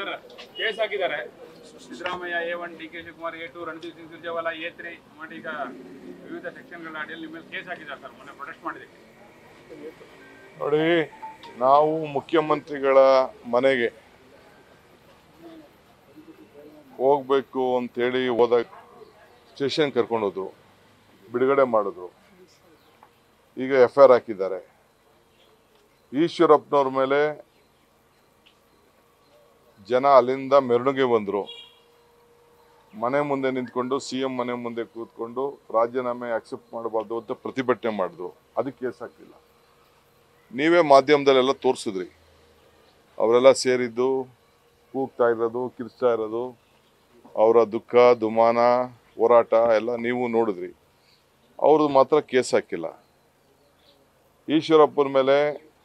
sir case ಹಾಕಿದ್ದಾರೆ Siddaramaiah A one D K Shivakumar A two Randeep Singh Surjewala A three ಮಾಡಿ ಈಗ ವಿವಿಧ ಸೆಕ್ಷನ್ಗಳ ಅಡಿಯಲ್ಲಿ ನಿಮ್ಮ ಮೇಲೆ ಕೇಸ್ ಹಾಕಿದ್ದಾರೆ ಸರ್ ಮೊನ್ನೆ ಪ್ರೊಟೆಸ್ಟ್ ಮಾಡಿದ್ದಕ್ಕೆ ನೋಡಿ ನಾವು ಮುಖ್ಯಮಂತ್ರಿಗಳ ಮನೆಗೆ ಹೋಗ್ಬೇಕು ಅಂತೇಳಿ ಹೋದಾಗ ಸ್ಟೇಷನ್ ಕರ್ಕೊಂಡು ಹೋದ್ರು ಬಿಡುಗಡೆ ಮಾಡಿದ್ರು ಈಗ ಎಫ್ ಐ ಆರ್ ಹಾಕಿದ್ದಾರೆ ಈಶ್ವರಪ್ಪನವ್ರ ಮೇಲೆ ಜನ ಅಲ್ಲಿಂದ ಮೆರವಣಿಗೆ ಬಂದರು ಮನೆ ಮುಂದೆ ನಿಂತ್ಕೊಂಡು ಸಿ ಎಂ ಮನೆ ಮುಂದೆ ಕೂತ್ಕೊಂಡು ರಾಜೀನಾಮೆ ಅಕ್ಸೆಪ್ಟ್ ಮಾಡಬಾರ್ದು ಅಂತ ಪ್ರತಿಭಟನೆ ಮಾಡಿದ್ರು ಅದಕ್ಕೆ ಕೇಸ್ ಹಾಕಲಿಲ್ಲ ನೀವೇ ಮಾಧ್ಯಮದಲ್ಲೆಲ್ಲ ತೋರಿಸಿದ್ರಿ ಅವರೆಲ್ಲ ಸೇರಿದ್ದು ಕೂಗ್ತಾ ಇರೋದು ಕಿರ್ಚ್ತಾ ಇರೋದು ಅವರ ದುಃಖ ದುಮಾನ ಹೋರಾಟ ಎಲ್ಲ ನೀವು ನೋಡಿದ್ರಿ ಅವ್ರದ್ದು ಮಾತ್ರ ಕೇಸ್ ಹಾಕಿಲ್ಲ ಈಶ್ವರಪ್ಪನ ಮೇಲೆ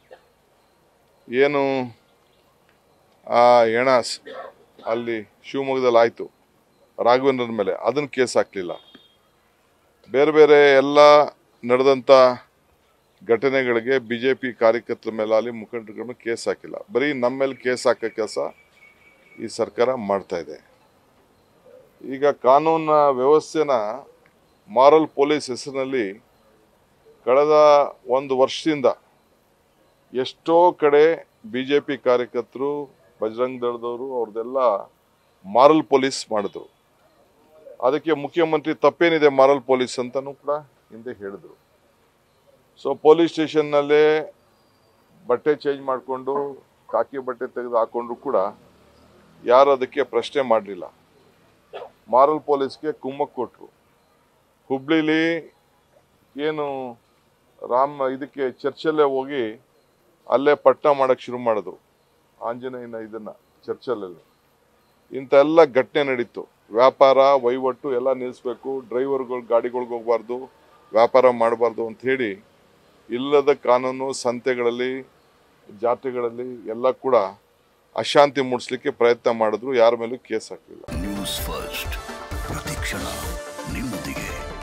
ಏನು ಆ ಹೆಣ ಸ್- ಅಲ್ಲಿ ಶಿವಮೊಗ್ಗದಲ್ಲಿ ಆಯಿತು ರಾಘವೇಂದ್ರನ ಮೇಲೆ ಅದನ್ನು ಕೇಸ್ ಹಾಕಲಿಲ್ಲ ಬೇರೆ ಬೇರೆ ಎಲ್ಲ ನಡೆದಂಥ ಘಟನೆಗಳಿಗೆ ಬಿ ಜೆ ಪಿ ಕಾರ್ಯಕರ್ತರ ಮೇಲಾಗಲಿ ಮುಖಂಡರುಗಳ ಮೇಲೆ ಕೇಸ್ ಹಾಕಿಲ್ಲ ಬರೀ ನಮ್ಮ ಮೇಲೆ ಕೇಸ್ ಹಾಕೋ ಕೆಲಸ ಈ ಸರ್ಕಾರ ಮಾಡ್ತಾ ಇದೆ ಈಗ ಕಾನೂನ ವ್ಯವಸ್ಥೆನ ಮಾರಲ್ ಪೊಲೀಸ್ ಹೆಸರಿನಲ್ಲಿ ಕಳೆದ ಒಂದು ವರ್ಷದಿಂದ ಎಷ್ಟೋ ಕಡೆ ಬಿ ಜೆ ಪಿ ಕಾರ್ಯಕರ್ತರು ಬಜರಂಗ್ ದಳದವರು ಅವ್ರದ್ದೆಲ್ಲ ಮಾರಲ್ ಪೊಲೀಸ್ ಮಾಡಿದ್ರು ಅದಕ್ಕೆ ಮುಖ್ಯಮಂತ್ರಿ ತಪ್ಪೇನಿದೆ ಮಾರಲ್ ಪೊಲೀಸ್ ಅಂತಲೂ ಕೂಡ ಹಿಂದೆ ಹೇಳಿದ್ರು ಸೊ ಪೊಲೀಸ್ ಸ್ಟೇಷನ್ನಲ್ಲೇ ಬಟ್ಟೆ ಚೇಂಜ್ ಮಾಡಿಕೊಂಡು ಕಾಕಿ ಬಟ್ಟೆ ತೆಗೆದು ಹಾಕೊಂಡ್ರು ಕೂಡ ಯಾರು ಅದಕ್ಕೆ ಪ್ರಶ್ನೆ ಮಾಡಲಿಲ್ಲ ಮಾರಲ್ ಪೊಲೀಸ್ಗೆ ಕುಮ್ಮಕ್ ಕೊಟ್ಟರು ಹುಬ್ಳಿಲಿ ಏನು ರಾಮ ಇದಕ್ಕೆ ಚರ್ಚಲ್ಲೇ ಹೋಗಿ ಅಲ್ಲೇ ಪಟ್ಟ ಮಾಡಕ್ಕೆ ಶುರು ಮಾಡಿದ್ರು ಆಂಜನೇಯನ ಇದನ್ನ ಚರ್ಚಲ್ಲಿ ಇಂಥ ಎಲ್ಲ ಘಟನೆ ನಡೀತು ವ್ಯಾಪಾರ ವಹಿವಾಟು ಎಲ್ಲ ನಿಲ್ಲಿಸ್ಬೇಕು ಡ್ರೈವರ್ಗಳು ಗಾಡಿಗಳ್ಗೆ ಹೋಗ್ಬಾರ್ದು ವ್ಯಾಪಾರ ಮಾಡಬಾರ್ದು ಅಂತ ಹೇಳಿ ಇಲ್ಲದ ಕಾನೂನು ಸಂತೆಗಳಲ್ಲಿ ಜಾತ್ರೆಗಳಲ್ಲಿ ಎಲ್ಲ ಕೂಡ ಅಶಾಂತಿ ಮೂಡಿಸ್ಲಿಕ್ಕೆ ಪ್ರಯತ್ನ ಮಾಡಿದ್ರು ಯಾರ ಮೇಲೂ ಕೇಸ್ ಹಾಕಲಿಲ್ಲ ನ್ಯೂಸ್ ಫಸ್ಟ್ ಪ್ರತಿಕ್ಷಣ ನಿಮ್ಮೊಂದಿಗೆ